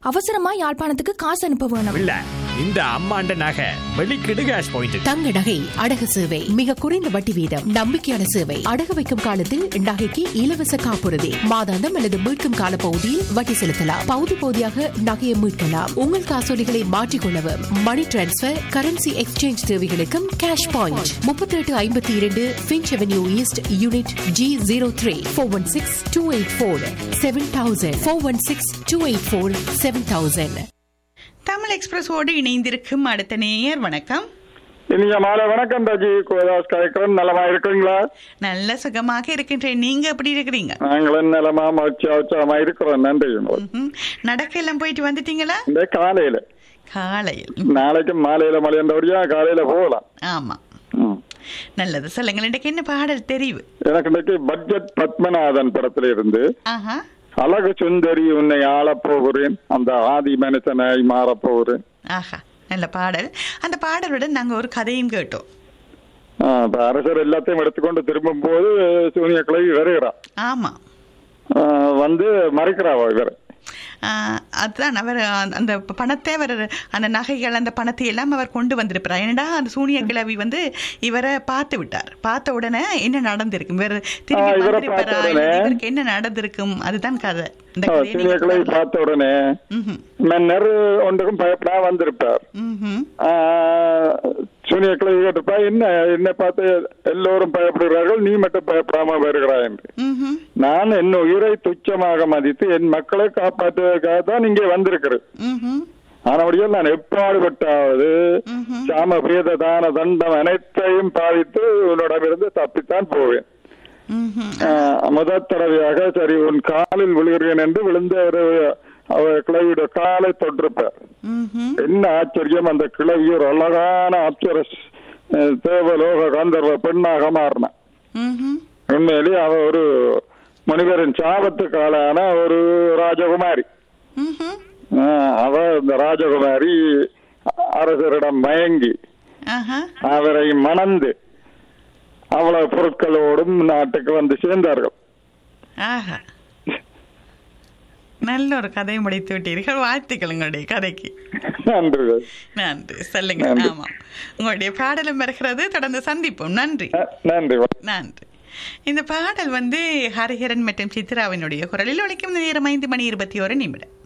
அவசரமா யாழ்ப்பாணத்துக்கு காசு அனுப்ப வேணும் இல்ல இந்த அம்மாண்ட நகை வெளிக்கிடு கேஷ் பாயிண்ட் தங்க நகை அடகு சேவை மிக குறைந்த வட்டி வீதம் நம்பிக்கையான சேவை அடகு வைக்கும் காலத்தில் நகைக்கு இலவச காப்புறுதி மாதாந்தம் அல்லது மீட்கும் கால பகுதியில் வட்டி செலுத்தலாம் பகுதி பகுதியாக நகையை மீட்கலாம் உங்கள் காசோலிகளை மாற்றிக்கொள்ளவும் மணி டிரான்ஸ்பர் கரன்சி எக்ஸ்சேஞ்ச் தேவைகளுக்கும் கேஷ் பாயிண்ட் முப்பத்தி எட்டு ஐம்பத்தி இரண்டு Finch avenue east unit G zero three four one six two eight four seven thousand four one six two eight four seven thousand Tamil எக்ஸ்பிரஸோடு இணைந்திருக்கும் அடுத்த நேயர் வணக்கம் இனிய மாலை வணக்கம் ராஜி கோதாஸ் கலைக்கிறன் நலமா இருக்கிறீங்களா நல்ல சுகமாக இருக்கின்றேன் நீங்க எப்படி இருக்கிறீங்க நாங்களும் நலமா மகிழ்ச்சியா உற்சாகமா இருக்கிறோம் நன்றி ம்ஹும். நடக்க எல்லாம் போயிட்டு வந்துட்டீங்களா இந்த காலையில காலையில் நாளைக்கு மாலையில மலையண்டபடியா காலையில போகலாம் ஆமா ம். நல்லது சொல்லுங்கள் இன்றைக்கு என்ன பாடல் தெரிவு எனக்கு இன்னைக்கு பட்ஜெட் பத்மநாதன் படத்துல இருந்து ஆஹா அழகு சுந்தரி உன்னை ஆளப் போகிறேன் அந்த ஆதி மனுஷனாய் மாறப் போகிறேன் ஆஹா நல்ல பாடல் அந்த பாடலுடன் நாங்க ஒரு கதையும் கேட்டோம் ஆ, இப்ப அரசர் எல்லாத்தையும் எடுத்துக்கொண்டு திரும்பும் போது சூனிய கிளவி வருகிறான் ஆமா ஆ, வந்து மறைக்கிறாவா இவர் ஆஹ் அதுதான் அவர் அந்த பணத்தை அவர் அந்த நகைகள் அந்த பணத்தை எல்லாம் அவர் கொண்டு வந்திருப்பார் ஏன்னா அந்த சூனிய கிழவி வந்து இவரை பார்த்து விட்டார் பார்த்த உடனே என்ன நடந்திருக்கும் வேற திரும்பி ஆ, இவரை வந்திருப்பாரா பார்த்த இல்ல உடனே. இவருக்கு என்ன நடந்திருக்கும் அதுதான் கதை இந்த கதையை சூனிய நீங்க கிளவி சொல்லலாம். பார்த்த உடனே ம்ஹும். மன்னர் ஒன்றுக்கும் பயப்படா வந்திருப்பார் ம்ஹும். சூனிய கிளவி கேட்டிருப்பா என்ன என்னை பார்த்து எல்லோரும் பயப்படுகிறார்கள் நீ மட்டும் பயப்படாம வருகிறாய் என்று ம்ஹும். நான் என் உயிரை துச்சமாக மதித்து என் மக்களை காப்பாற்றுவதற்காக தான் இங்கே வந்திருக்கிறேன் ம்ஹும். ஆனபடியால் நான் எப்பாடுபட்டாவது ம்ஹும். சாம பிரேத தான தண்டம் அனைத்தையும் பாதித்து உன்னிடமிருந்து தப்பித்தான் போவேன் ம்ஹும். ஆஹ், முதல் தடவையாக சரி உன் காலில் விழுகிறேன் என்று விழுந்த ஒரு அவர் கிளவியோட காலை தொட்டிருப்பார் ம்ஹும். என்ன ஆச்சரியம் அந்த கிளவி ஒரு அழகான அப்சரஸ் அஹ், தேவலோக கந்தர்வ பெண்ணாக மாறினான் ம்ஹும். உண்மையிலேயே அவ ஒரு முனிவரின் சாபத்துக்கு ஆளான ஒரு ராஜகுமாரி ம்ஹும். ஆஹ், அவ இந்த ராஜகுமாரி அரசரிடம் மயங்கி ஆஹா. அவரை மணந்து அவ்வளவு பொருட்களோடும் நாட்டுக்கு வந்து சேர்ந்தார்கள் ஆஹா. நல்ல ஒரு கதை முடித்து விட்டீர்கள் வாழ்த்துக்கள் உங்களுடைய கதைக்கு நன்றி நன்றி சொல்லுங்க நன்றி. ஆமாம் உங்களுடைய பாடலும் வருகிறது தொடர்ந்து சந்திப்போம் நன்றி ந- நன்றி நன்றி இந்த பாடல் வந்து ஹரிஹரன் மற்றும் சித்ராவினுடைய குரலில் ஒழிக்கும் நேரம் ஐந்து மணி இருபத்தி ஒரு நிமிடம்